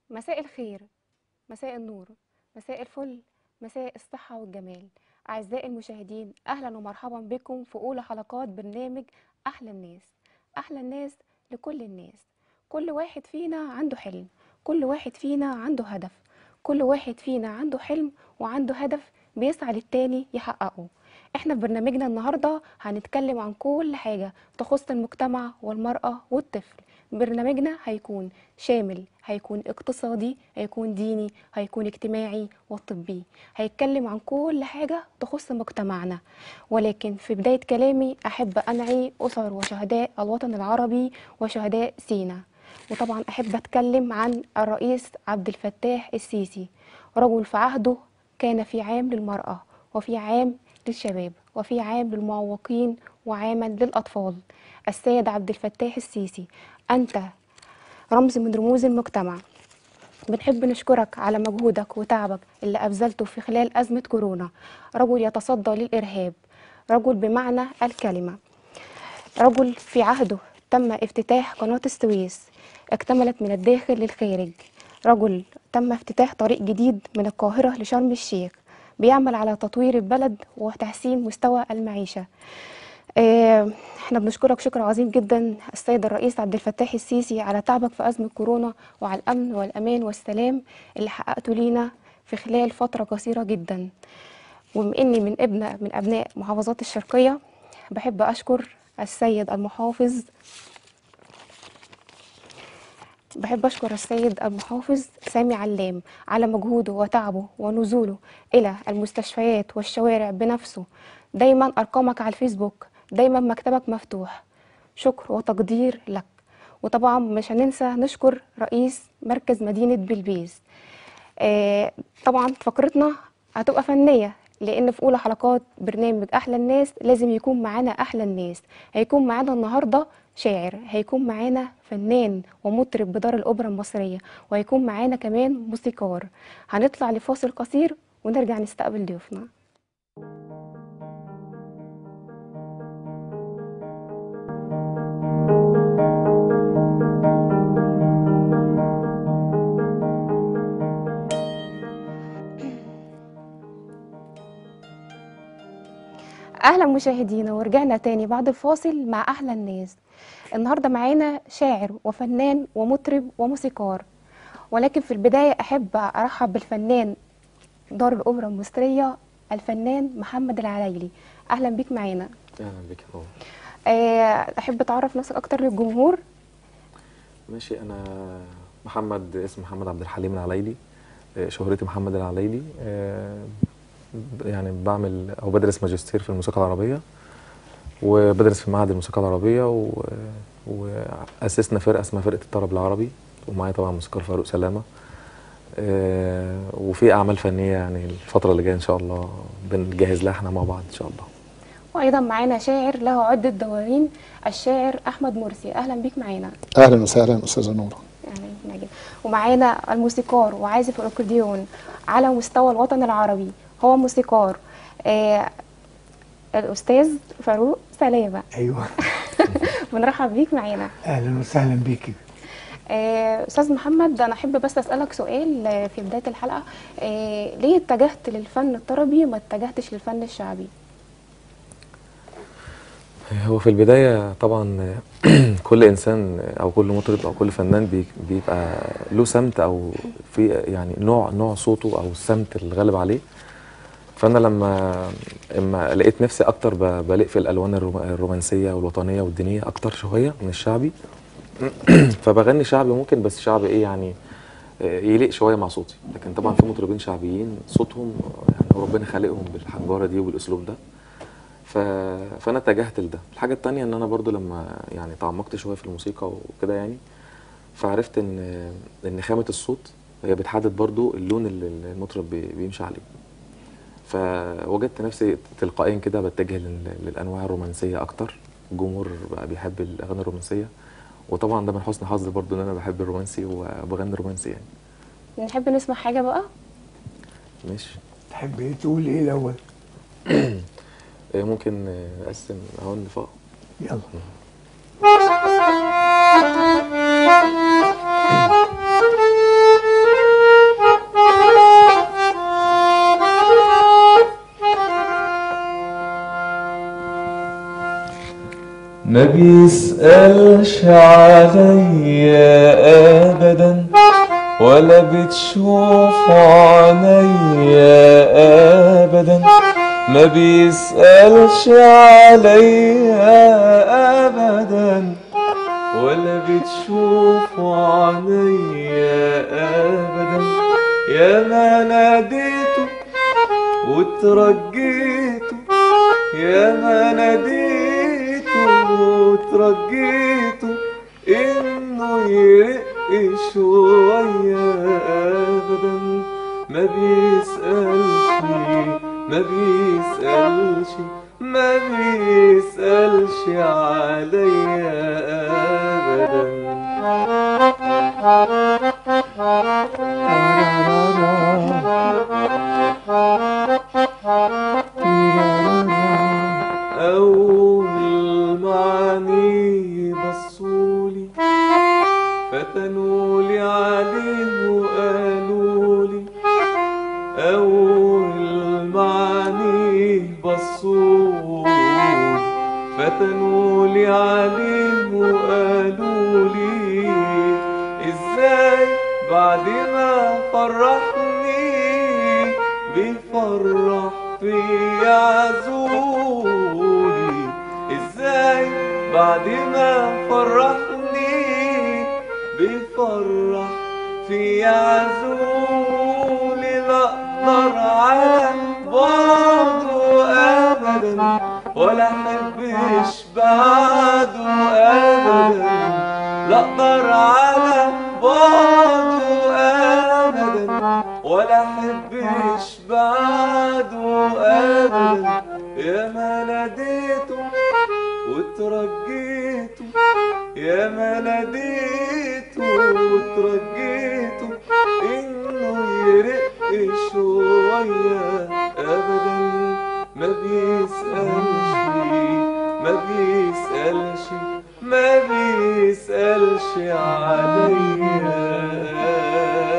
مساء الخير مساء النور مساء الفل مساء الصحة والجمال أعزائي المشاهدين أهلا ومرحبا بكم في أولى حلقات برنامج أحلى الناس أحلى الناس لكل الناس كل واحد فينا عنده حلم كل واحد فينا عنده هدف كل واحد فينا عنده حلم وعنده هدف بيسعى للتاني يحققه احنا في برنامجنا النهاردة هنتكلم عن كل حاجة تخص المجتمع والمرأة والطفل برنامجنا هيكون شامل هيكون اقتصادي هيكون ديني هيكون اجتماعي وطبي هيتكلم عن كل حاجة تخص مجتمعنا ولكن في بداية كلامي أحب أنعي أسر وشهداء الوطن العربي وشهداء سينا وطبعا أحب أتكلم عن الرئيس عبد الفتاح السيسي رجل في عهده كان في عام للمرأة وفي عام للشباب وفي عام للمعوقين وعاما للأطفال السيد عبد الفتاح السيسي أنت رمز من رموز المجتمع بنحب نشكرك على مجهودك وتعبك اللي أبذلته في خلال أزمة كورونا رجل يتصدى للإرهاب رجل بمعنى الكلمة رجل في عهده تم افتتاح قناة السويس اكتملت من الداخل للخارج رجل تم افتتاح طريق جديد من القاهرة لشرم الشيخ بيعمل على تطوير البلد وتحسين مستوى المعيشة آه، احنا بنشكرك شكر عظيم جدا السيد الرئيس عبد الفتاح السيسي على تعبك في أزمة كورونا وعلى الأمن والأمان والسلام اللي حققته لينا في خلال فترة قصيرة جدا وبما إني من ابن من أبناء محافظات الشرقية بحب أشكر السيد المحافظ بحب أشكر السيد المحافظ سامي علام على مجهوده وتعبه ونزوله إلى المستشفيات والشوارع بنفسه دايما أرقامك على الفيسبوك دايما مكتبك مفتوح شكر وتقدير لك وطبعا مش هننسى نشكر رئيس مركز مدينة بلبيس آه طبعا فقرتنا هتبقى فنية لأن في أولى حلقات برنامج أحلى الناس لازم يكون معانا أحلى الناس هيكون معانا النهاردة شاعر هيكون معانا فنان ومطرب بدار الأوبرا المصرية وهيكون معانا كمان موسيقار هنطلع لفاصل قصير ونرجع نستقبل ضيوفنا اهلا مشاهدينا ورجعنا تاني بعد الفاصل مع احلى الناس النهارده معانا شاعر وفنان ومطرب وموسيقار ولكن في البدايه احب ارحب بالفنان دار الاوبرا المصريه الفنان محمد العلايلي اهلا بيك معانا اهلا بك يا نور. آه، احب تعرف نفسك اكتر للجمهور ماشي انا محمد اسم محمد عبد الحليم العلايلي آه، شهرتي محمد العلايلي آه، ب- يعني بعمل او بدرس ماجستير في الموسيقى العربيه وبدرس في معهد الموسيقى العربيه و... واسسنا فرقه اسمها فرقه الطرب العربي ومعايا طبعا موسيقار فاروق سلامه آه، وفي اعمال فنيه يعني الفتره اللي جايه ان شاء الله بنجهز لها احنا مع بعض ان شاء الله وايضا معانا شاعر له عده دواوين الشاعر احمد مرسي اهلا بيك معانا اهلا وسهلا استاذه نوره اهلا بيك معانا. ومعانا الموسيقار وعازف الاكورديون على مستوى الوطن العربي هو موسيقار آه الاستاذ فاروق سلامه ايوه بنرحب بيك معانا اهلا وسهلا بيكي آه، استاذ محمد انا احب بس اسالك سؤال آه، في بدايه الحلقه آه، ليه اتجهت للفن الطربي وما اتجهتش للفن الشعبي هو في البداية طبعا كل إنسان أو كل مطرب أو كل فنان بي- بيبقى له سمت أو في يعني نوع نوع صوته أو السمت الغالب عليه فأنا لما اما لقيت نفسي أكتر ب- بلاقي في الألوان الروم- الرومانسية والوطنية والدينية أكتر شوية من الشعبي فبغني شعبي ممكن بس شعبي إيه يعني آه، يليق شوية مع صوتي لكن طبعا في مطربين شعبيين صوتهم يعني ربنا خالقهم بالحنجرة دي وبالأسلوب ده ف... فانا اتجهت لده الحاجه التانية ان انا برضو لما يعني تعمقت شويه في الموسيقى وكده يعني فعرفت ان ان خامه الصوت هي بتحدد برضو اللون اللي المطرب بي- بيمشي عليه فوجدت نفسي تلقائيا كده بتجه لل- للانواع الرومانسيه اكتر الجمهور بقى بيحب الاغاني الرومانسيه وطبعا ده من حسن حظي برضو ان انا بحب الرومانسي وبغني رومانسي يعني نحب نسمع حاجه بقى ماشي تحب ايه تقول ايه الاول إيه ممكن نقسم اهو النفاق يلا بيسألش عليا أبدا ولا بتشوف عينيا أبدا ما بيسألش عليا أبدا ولا بتشوف عينيا أبدا يا ما ناديته وترجيته يا ما ناديته وترجيته انه يرق شوية ابدا ما بيسألش ما بيسألش ما بيسألش عليا ابدا أول معني بصولي فتنولي عليه وقالولي أول معني بصولي فتنولي عليه وقالولي ازاي بعد ما فرحني بيفرح في عزولي ازاي بعد ما فرحني بيفرح في عزولي لا اقدر على بعده ابدا ولا احبش بعده ابدا لا اقدر على بعده ابدا ولا احبش بعده ابدا يا ما ناديته وترجيته يا ما ناديته وترجيته انه يرق شويه ابدا ما بيسألش ما بيسألش ما بيسألش عليا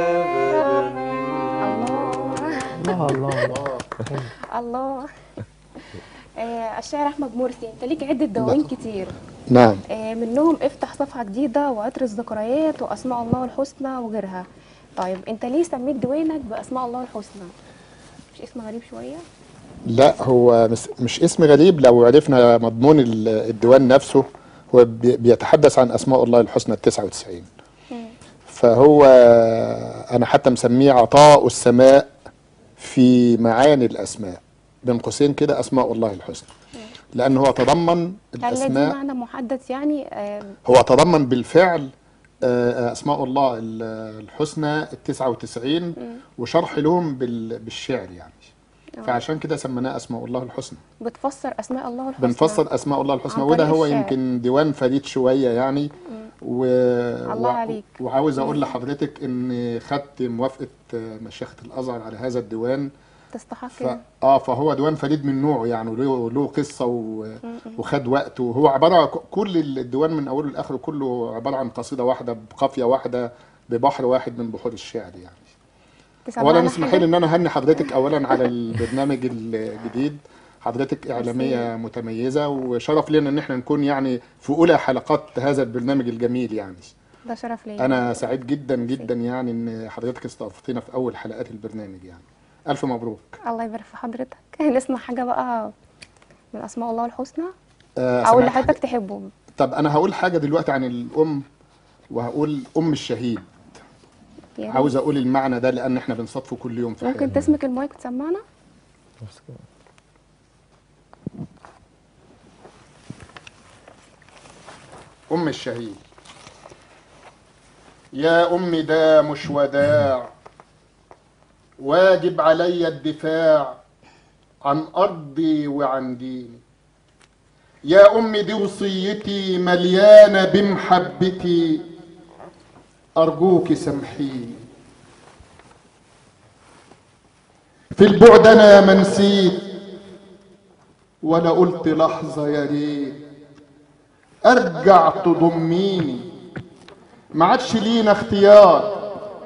أبدا الله الله الله الله آه، الشاعر احمد مرسي انت ليك عده دواوين كتير نعم آه، منهم افتح صفحه جديده وعطر الذكريات واسماء الله الحسنى وغيرها طيب انت ليه سميت ديوانك باسماء الله الحسنى مش اسم غريب شويه لا هو مش, مش اسم غريب لو عرفنا مضمون ال- الديوان نفسه هو بي- بيتحدث عن اسماء الله الحسنى ال 99 فهو انا حتى مسميه عطاء السماء في معاني الاسماء بين قوسين كده اسماء الله الحسنى لان هو تضمن هل دي الاسماء معنى محدد يعني آه، هو تضمن بالفعل آه، اسماء الله ال- الحسنى ال 99 وشرح لهم بال- بالشعر يعني فعشان كده سميناه اسماء الله الحسنى بتفسر اسماء الله الحسنى بنفسر اسماء الله الحسنى عن وده طريق هو الشعر. يمكن ديوان فريد شويه يعني و... الله عليك. وعاوز اقول لحضرتك ان خدت موافقه مشيخه الازهر على هذا الديوان تستحق ف... اه فهو ديوان فريد من نوعه يعني له له قصه و... وخد وقت وهو عباره ك- كل الديوان من اوله لاخره كله عباره عن قصيده واحده بقافيه واحده ببحر واحد من بحور الشعر يعني تسمعنا اولا اسمح حاجة؟ لي ان انا اهني حضرتك اولا على البرنامج الجديد حضرتك اعلاميه متميزه وشرف لنا ان احنا نكون يعني في اولى حلقات هذا البرنامج الجميل يعني ده شرف ليا انا سعيد جدا جدا يعني ان حضرتك استضفتينا في اول حلقات البرنامج يعني الف مبروك الله يبارك في حضرتك نسمع حاجه بقى من اسماء الله الحسنى آه، او اللي سمعت حضرتك تحبه طب انا هقول حاجه دلوقتي عن الام وهقول ام الشهيد يعني عاوز اقول المعنى ده لان احنا بنصادفه كل يوم في ممكن حياتنا تسمك المايك وتسمعنا نفس كده. أم الشهيد يا أم ده مش وداع واجب علي الدفاع عن أرضي وعن ديني يا أم دي وصيتي مليانة بمحبتي أرجوك سامحيني في البعد أنا ما نسيت ولا قلت لحظة يا ريت ارجع تضميني ما عادش لينا اختيار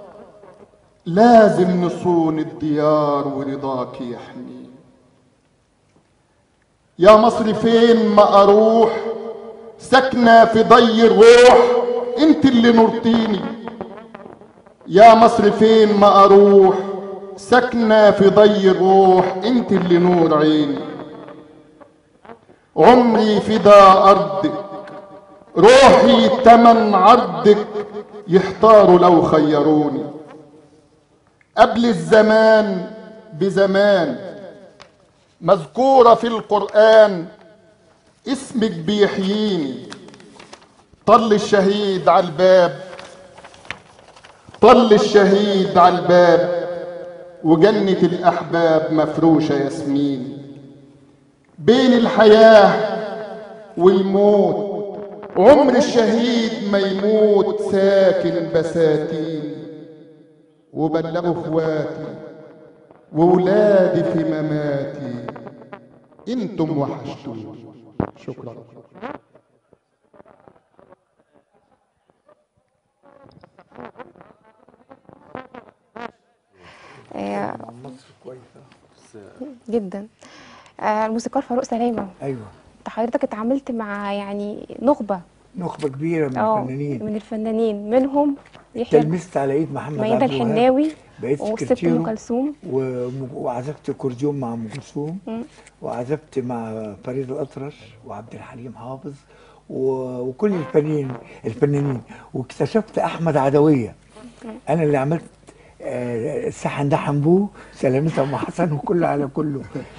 لازم نصون الديار ورضاك يحميني يا مصر فين ما اروح ساكنة في ضي الروح انت اللي نورتيني يا مصر فين ما اروح ساكنة في ضي الروح انت اللي نور عيني عمري فدا ارضك روحي تمن عرضك يحتاروا لو خيروني قبل الزمان بزمان مذكورة في القرآن اسمك بيحييني طل الشهيد على الباب طل الشهيد على الباب وجنة الأحباب مفروشة ياسمين بين الحياة والموت عمر الشهيد ما يموت ساكن بساتين وبلغوا اخواتي وولادي في مماتي انتم وحشتوني شكرا آه، مصر كويسه جدا آه، الموسيقار فاروق سلامه ايوه انت حضرتك اتعاملت مع يعني نخبه نخبه كبيره من اه الفنانين من الفنانين منهم يحيى تلمست على ايد محمد ميادة عبد الوهاب الحناوي بقيت وست ام سكرتيره كلثوم وم- وعزفت كورديون مع ام كلثوم مم. وعزفت مع فريد الاطرش وعبد الحليم حافظ و- وكل الفنانين الفنانين واكتشفت احمد عدويه انا اللي عملت آه، السحن ده حنبوه سلامتها ام حسن وكل على كله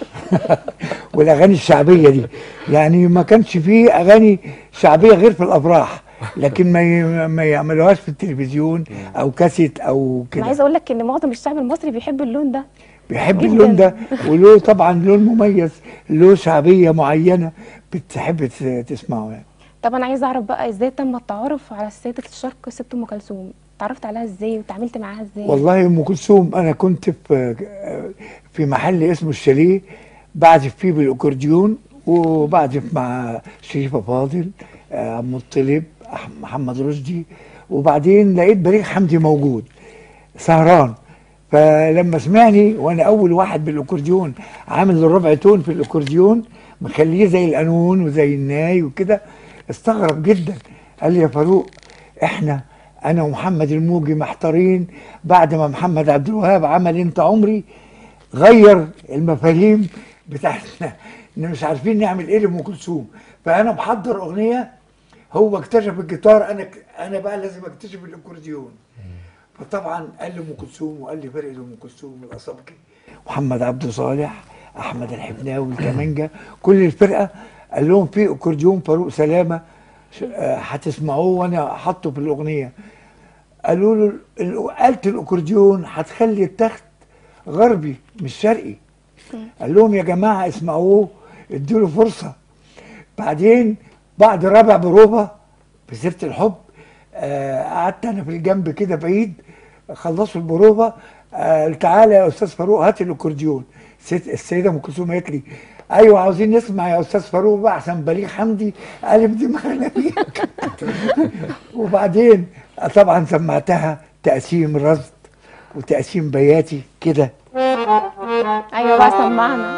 والاغاني الشعبيه دي يعني ما كانش فيه اغاني شعبيه غير في الافراح لكن ما ي- ما يعملوهاش في التلفزيون او كاسيت او انا كده عايزه اقول لك ان معظم الشعب المصري بيحب اللون ده بيحب جداً. اللون ده وله طبعا لون مميز له شعبيه معينه بتحب تس- تسمعه يعني طب انا عايزه اعرف بقى ازاي تم التعارف على سيده الشرق ست ام كلثوم اتعرفت عليها ازاي وتعاملت معاها ازاي والله ام كلثوم انا كنت في في محل اسمه الشاليه بعزف فيه بالاكورديون وبعزف مع شريفه فاضل آه، عم مطلب أح- محمد رشدي وبعدين لقيت بليغ حمدي موجود سهران فلما سمعني وانا اول واحد بالاكورديون عامل الربع تون في الاكورديون مخليه زي القانون وزي الناي وكده استغرب جدا قال لي يا فاروق احنا انا ومحمد الموجي محتارين بعد ما محمد عبد الوهاب عمل انت عمري غير المفاهيم بتاعتنا إن مش عارفين نعمل ايه لام كلثوم فانا محضر اغنيه هو اكتشف الجيتار انا انا بقى لازم اكتشف الاكورديون فطبعا قال لي ام كلثوم وقال لي فرقه ام كلثوم الاصابكي محمد عبد صالح احمد الحفناوي الكمانجه كل الفرقه قال لهم في اكورديون فاروق سلامه ش- آه، هتسمعوه وانا حاطه في الاغنيه قالوا له ال- آلة الاكورديون هتخلي التخت غربي مش شرقي قال لهم يا جماعه اسمعوه ادوا له فرصه بعدين بعد رابع بروفه في سيره الحب آه، قعدت انا في الجنب كده بعيد خلصوا البروفه آه، تعالى يا استاذ فاروق هات الاكورديون الست- السيده ام كلثوم قالت لي ايوه عاوزين نسمع يا استاذ فاروق بقى احسن بليغ حمدي قلب دماغنا بيك وبعدين طبعا سمعتها تقسيم رصد وتقسيم بياتي كده ايوه بقى سمعنا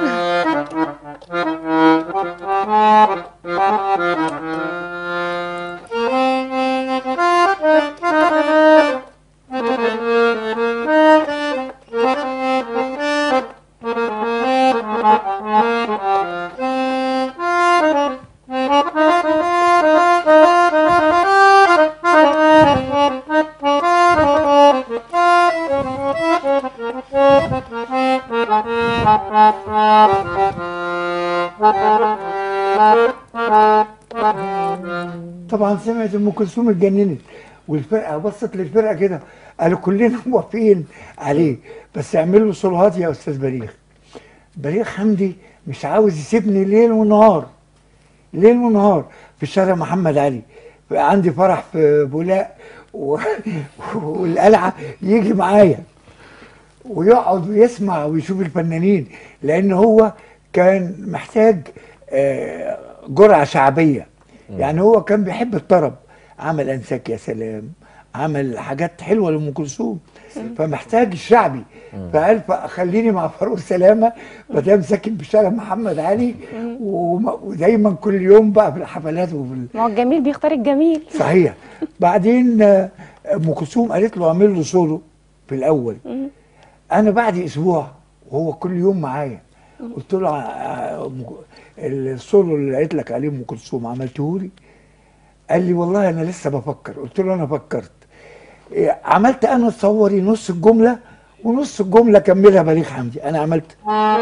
طبعا سمعت ام كلثوم اتجننت والفرقه بصت للفرقه كده قالوا كلنا موافقين عليه بس اعملوا صلوات يا استاذ بليغ بليغ حمدي مش عاوز يسيبني ليل ونهار ليل ونهار في شارع محمد علي عندي فرح في بولاق و... والقلعه يجي معايا ويقعد ويسمع ويشوف الفنانين لان هو كان محتاج آه، جرعه شعبيه يعني هو كان بيحب الطرب عمل انساك يا سلام عمل حاجات حلوه لام كلثوم فمحتاج الشعبي فقال ف- خليني مع فاروق سلامه ما دام ساكن في شارع محمد علي وم- ودايما كل يوم بقى في الحفلات وفي ال- ما هو الجميل بيختار الجميل صحيح بعدين آه، ام كلثوم قالت له اعمل له سولو في الاول انا بعد اسبوع وهو كل يوم معايا قلت له آه، أم ك- السولو اللي قالت لك عليه ام كلثوم عملته لي قال لي والله انا لسه بفكر قلت له انا فكرت إيه، عملت انا تصوري نص الجمله ونص الجمله كملها بليغ حمدي انا عملت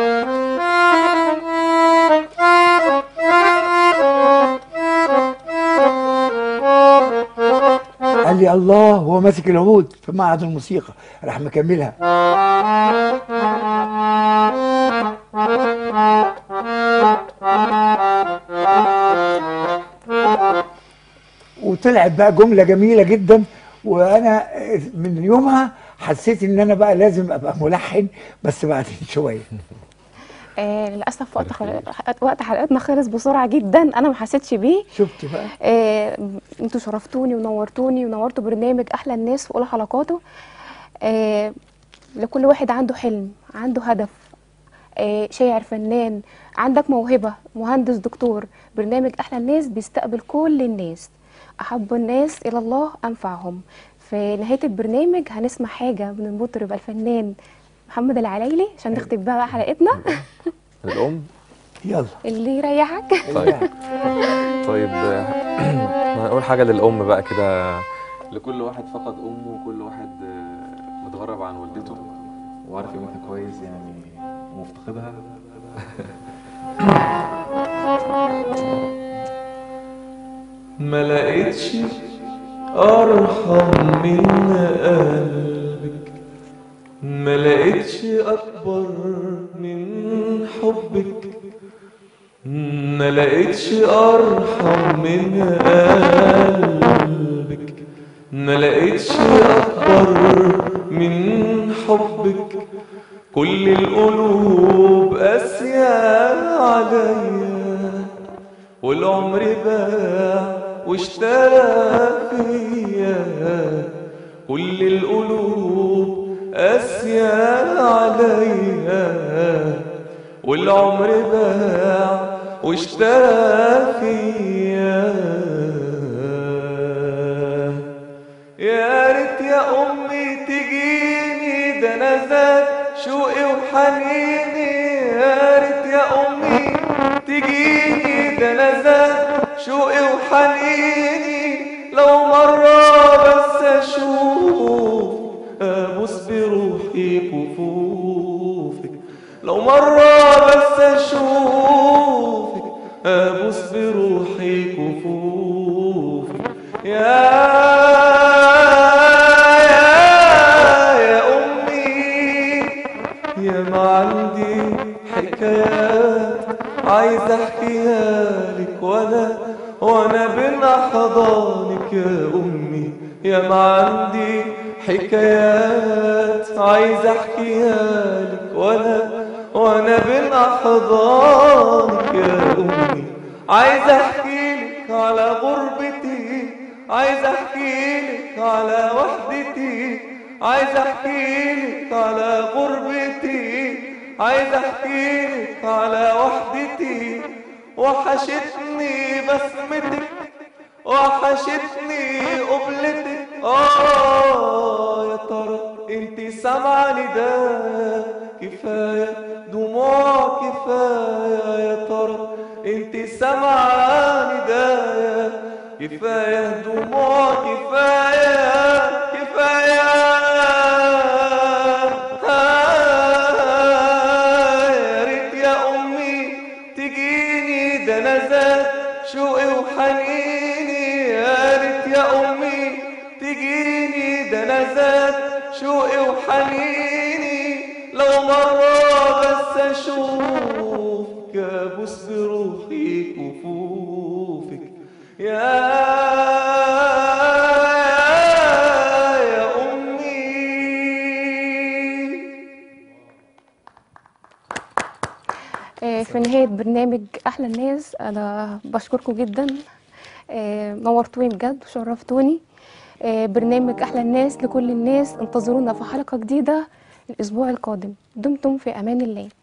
قال لي الله هو ماسك العود في معهد الموسيقى راح مكملها وطلعت بقى جمله جميله جدا وانا من يومها حسيت ان انا بقى لازم ابقى ملحن بس بعدين شويه آه للاسف وقت خل... وقت حلقتنا خلص بسرعه جدا انا ما حسيتش بيه شفت بقى آه انتوا شرفتوني ونورتوني ونورتوا برنامج احلى الناس في اولى حلقاته آه لكل واحد عنده حلم عنده هدف آه شاعر فنان عندك موهبه مهندس دكتور برنامج احلى الناس بيستقبل كل الناس احب الناس الى الله انفعهم في نهايه البرنامج هنسمع حاجه من المطرب الفنان محمد العلايلي عشان نختم بقى حلقتنا الام يلا اللي يريحك طيب طيب آه، هنقول حاجة للأم بقى كده لكل واحد فقد أمه وكل واحد آه، متغرب عن والدته وعارف قيمتها كويس يعني ومفتقدها ما لقيتش ارحم من قلبك ما لقيتش اكبر من حبك ما لقيتش ارحم من قلبك ما لقيتش اكبر من حبك كل القلوب قاسية عليا والعمر باع واشترى فيا كل القلوب قاسية عليا والعمر باع واشترى فيا يا ريت يا امي تجيني ده انا زاد شوقي وحنيني يا ريت يا امي تجيني ده انا زاد شوقي وحنيني لو مرة بس اشوف ابوس بروحي كفوفك لو مرة بس اشوفك ابوس بروحي كفوفك يا يا يا امي يا ما عندي حكايات عايز احكيها لك وانا وانا بين احضانك يا امي يا ما عندي حكايات عايز احكيها لك وانا وانا بين احضانك يا امي عايز احكي لك على غربتي عايز احكي لك على وحدتي عايز احكي لك على غربتي عايز احكي لك على وحدتي وحشتني بسمتك وحشتني قبلتك اه يا ترى انت سامعاني ده كفايه دموع كفايه يا ترى انت سامعاني ده كفايه دموع كفايه كفايه يا ريت يا امي تجيني ده انا زاد شوقي وحنيني يا ريت يا امي تجيني ده انا زاد شوقي وحنيني لو مرة بس اشوفك ابوس بروحي كفوفك يا يا امي آه، في نهاية برنامج أحلى الناس أنا بشكركم جدا آه، نورتوني بجد وشرفتوني آه، برنامج احلى الناس لكل الناس انتظرونا في حلقه جديده الاسبوع القادم دمتم في امان الله